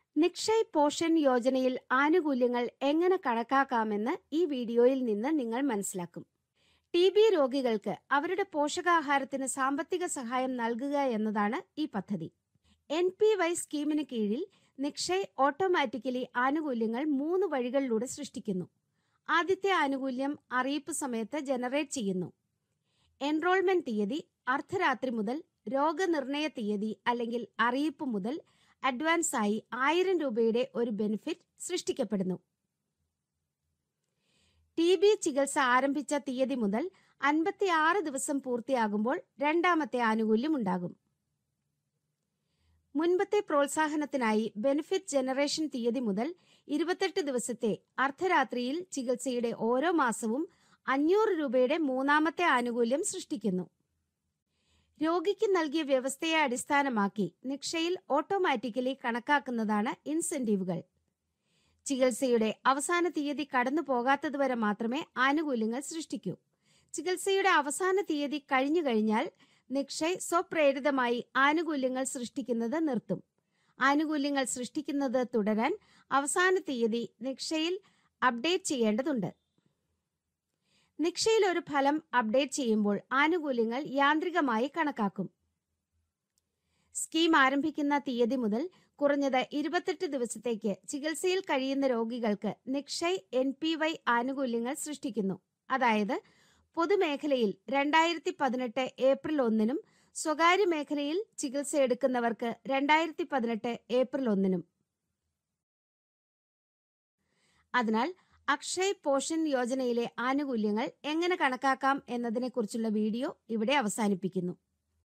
Nikshay portion യോജനയിൽ ആനുകൂല്യങ്ങൾ എങ്ങനെ കണക്കാക്കാമെന്ന് ഈ വീഡിയോയിൽ നിന്ന് നിങ്ങൾ മനസ്സിലാക്കും ടി ബി രോഗികൾക്ക് അവരുടെ പോഷകാഹാരത്തിന് സാമ്പത്തിക സഹായം നൽകുക എന്നതാണ് ഈ പദ്ധതി എൻ പി വൈ സ്കീമിന് കീഴിൽ നിക്ഷയ് ഓട്ടോമാറ്റിക്കലി ആനുകൂല്യങ്ങൾ മൂന്ന് വഴികളിലൂടെ സൃഷ്ടിക്കുന്നു ആദ്യത്തെ ആനുകൂല്യം അറിയിപ്പ് സമയത്ത് ജനറേറ്റ് ചെയ്യുന്നു എൻറോൾമെന്റ് തീയതി അർദ്ധരാത്രി മുതൽ രോഗനിർണയ തീയതി അല്ലെങ്കിൽ അറിയിപ്പ് മുതൽ അഡ്വാൻസ് ആയി ആയിരം രൂപയുടെ ഒരു ബെനിഫിറ്റ് സൃഷ്ടിക്കപ്പെടുന്നു ടി ബി ചികിത്സ ആരംഭിച്ച തീയതി മുതൽ അൻപത്തിയാറ് ദിവസം പൂർത്തിയാകുമ്പോൾ രണ്ടാമത്തെ ആനുകൂല്യം ഉണ്ടാകും മുൻപത്തെ പ്രോത്സാഹനത്തിനായി ബെനിഫിറ്റ് ജനറേഷൻ തീയതി മുതൽ ഇരുപത്തെട്ട് ദിവസത്തെ അർദ്ധരാത്രിയിൽ ചികിത്സയുടെ ഓരോ മാസവും അഞ്ഞൂറ് രൂപയുടെ മൂന്നാമത്തെ ആനുകൂല്യം സൃഷ്ടിക്കുന്നു രോഗിക്ക് നൽകിയ വ്യവസ്ഥയെ അടിസ്ഥാനമാക്കി നിക്ഷയിൽ ഓട്ടോമാറ്റിക്കലി കണക്കാക്കുന്നതാണ് ഇൻസെന്റീവുകൾ ചികിത്സയുടെ അവസാന തീയതി കടന്നു പോകാത്തതുവരെ മാത്രമേ ആനുകൂല്യങ്ങൾ സൃഷ്ടിക്കൂ ചികിത്സയുടെ അവസാന തീയതി കഴിഞ്ഞു കഴിഞ്ഞാൽ നിക്ഷയ് സ്വപ്രേരിതമായി ആനുകൂല്യങ്ങൾ സൃഷ്ടിക്കുന്നത് നിർത്തും ആനുകൂല്യങ്ങൾ സൃഷ്ടിക്കുന്നത് തുടരാൻ അവസാന തീയതി നിക്ഷയിൽ അപ്ഡേറ്റ് ചെയ്യേണ്ടതുണ്ട് നിക്ഷയിൽ ഒരു ഫലം അപ്ഡേറ്റ് ചെയ്യുമ്പോൾ ആനുകൂല്യങ്ങൾ യാന്ത്രികമായി കണക്കാക്കും സ്കീം ആരംഭിക്കുന്ന തീയതി മുതൽ കുറഞ്ഞത് ഇരുപത്തെട്ട് ദിവസത്തേക്ക് ചികിത്സയിൽ കഴിയുന്ന രോഗികൾക്ക് നിക്ഷയ് എൻ പി വൈ ആനുകൂല്യങ്ങൾ സൃഷ്ടിക്കുന്നു അതായത് പൊതുമേഖലയിൽ രണ്ടായിരത്തി പതിനെട്ട് ഏപ്രിൽ ഒന്നിനും സ്വകാര്യ മേഖലയിൽ ചികിത്സ എടുക്കുന്നവർക്ക് രണ്ടായിരത്തി പതിനെട്ട് ഏപ്രിൽ ഒന്നിനും അതിനാൽ അക്ഷയ് പോഷൻ യോജനയിലെ ആനുകൂല്യങ്ങൾ എങ്ങനെ കണക്കാക്കാം എന്നതിനെക്കുറിച്ചുള്ള വീഡിയോ ഇവിടെ അവസാനിപ്പിക്കുന്നു